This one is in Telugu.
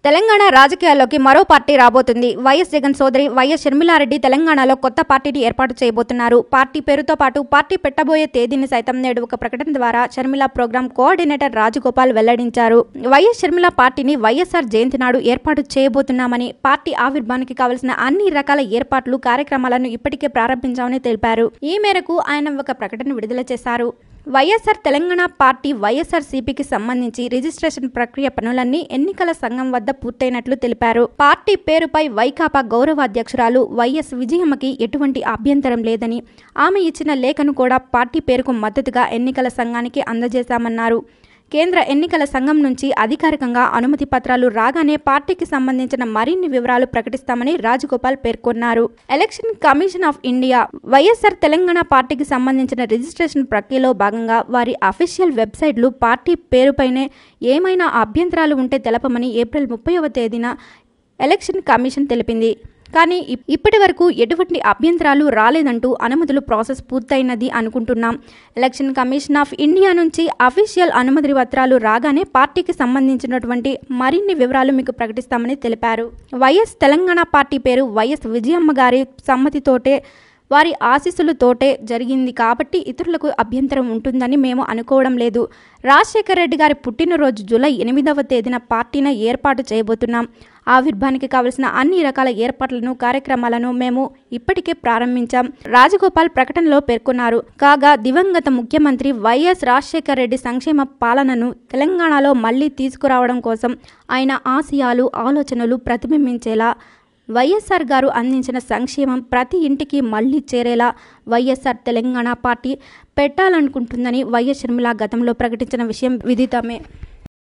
తెలంగాణ రాజకీయాల్లోకి మరో పార్టీ రాబోతుంది వైఎస్ జగన్ సోదరి వైఎస్ షర్మిలారెడ్డి తెలంగాణలో కొత్త పార్టీని ఏర్పాటు చేయబోతున్నారు పార్టీ పేరుతో పాటు పార్టీ పెట్టబోయే తేదీని సైతం నేడు ఒక ప్రకటన ద్వారా షర్మిల ప్రోగ్రాం కోఆర్డినేటర్ రాజగోపాల్ వెల్లడించారు వైఎస్ షర్మిల పార్టీని వైఎస్ఆర్ జయంతి నాడు ఏర్పాటు చేయబోతున్నామని పార్టీ ఆవిర్భావానికి కావలసిన అన్ని రకాల ఏర్పాట్లు కార్యక్రమాలను ఇప్పటికే ప్రారంభించామని తెలిపారు ఈ మేరకు ఆయన ఒక ప్రకటన విడుదల చేశారు వైఎస్ఆర్ తెలంగాణ పార్టీ వైఎస్ఆర్ సిపికి సంబంధించి రిజిస్ట్రేషన్ ప్రక్రియ పనులన్నీ ఎన్నికల సంఘం వద్ద పూర్తయినట్లు తెలిపారు పార్టీ పేరుపై వైకాపా గౌరవ అధ్యక్షురాలు వైఎస్ విజయమ్మకి ఎటువంటి అభ్యంతరం లేదని ఆమె ఇచ్చిన లేఖను కూడా పార్టీ పేరుకు మద్దతుగా ఎన్నికల సంఘానికి అందజేశామన్నారు కేంద్ర ఎన్నికల సంఘం నుంచి అధికారికంగా అనుమతి పత్రాలు రాగానే పార్టీకి సంబంధించిన మరిన్ని వివరాలు ప్రకటిస్తామని రాజగోపాల్ పేర్కొన్నారు election commission of India YSR Telangana పార్టీకి సంబంధించిన రిజిస్ట్రేషన్ ప్రక్రియలో భాగంగా వారి అఫీషియల్ వెబ్సైట్లు పార్టీ పేరుపైనే ఏమైనా అభ్యంతరాలు ఉంటే తెలపమని ఏప్రిల్ ముప్పైవ తేదీన ఎలక్షన్ కమిషన్ తెలిపింది కానీ ఇప్- ఇప్పటి వరకు ఎటువంటి అభ్యంతరాలు రాలేదంటూ అనుమతులు ప్రాసెస్ పూర్తయినది అనుకుంటున్నాం ఎలక్షన్ కమిషన్ ఆఫ్ ఇండియా నుంచి అఫీషియల్ అనుమతి పత్రాలు రాగానే పార్టీకి సంబంధించినటువంటి మరిన్ని వివరాలు మీకు ప్రకటిస్తామని తెలిపారు వైఎస్ తెలంగాణ పార్టీ పేరు వైఎస్ విజయమ్మ గారి సమ్మతితోటే వారి ఆశీస్సులతోటే జరిగింది కాబట్టి ఇతరులకు అభ్యంతరం ఉంటుందని మేము అనుకోవడం లేదు రాజశేఖర రెడ్డి గారి పుట్టినరోజు జూలై ఎనిమిదవ తేదీన పార్టీని ఏర్పాటు చేయబోతున్నాం ఆవిర్భానికి కావలసిన అన్ని రకాల ఏర్పాట్లను కార్యక్రమాలను మేము ఇప్పటికే ప్రారంభించాం రాజగోపాల్ ప్రకటనలో పేర్కొన్నారు కాగా దివంగత ముఖ్యమంత్రి వైఎస్ రాజశేఖర రెడ్డి సంక్షేమ పాలనను తెలంగాణలో మళ్లీ తీసుకురావడం కోసం ఆయన ఆశయాలు ఆలోచనలు ప్రతిబింబించేలా వైఎస్ఆర్ గారు అందించిన సంక్షేమం ప్రతి ఇంటికి మళ్లీ చేరేలా వైఎస్ఆర్ తెలంగాణ పార్టీ పెట్టాలనుకుంటుందని వైఎస్ షర్మిల గతంలో ప్రకటించిన విషయం విదితమే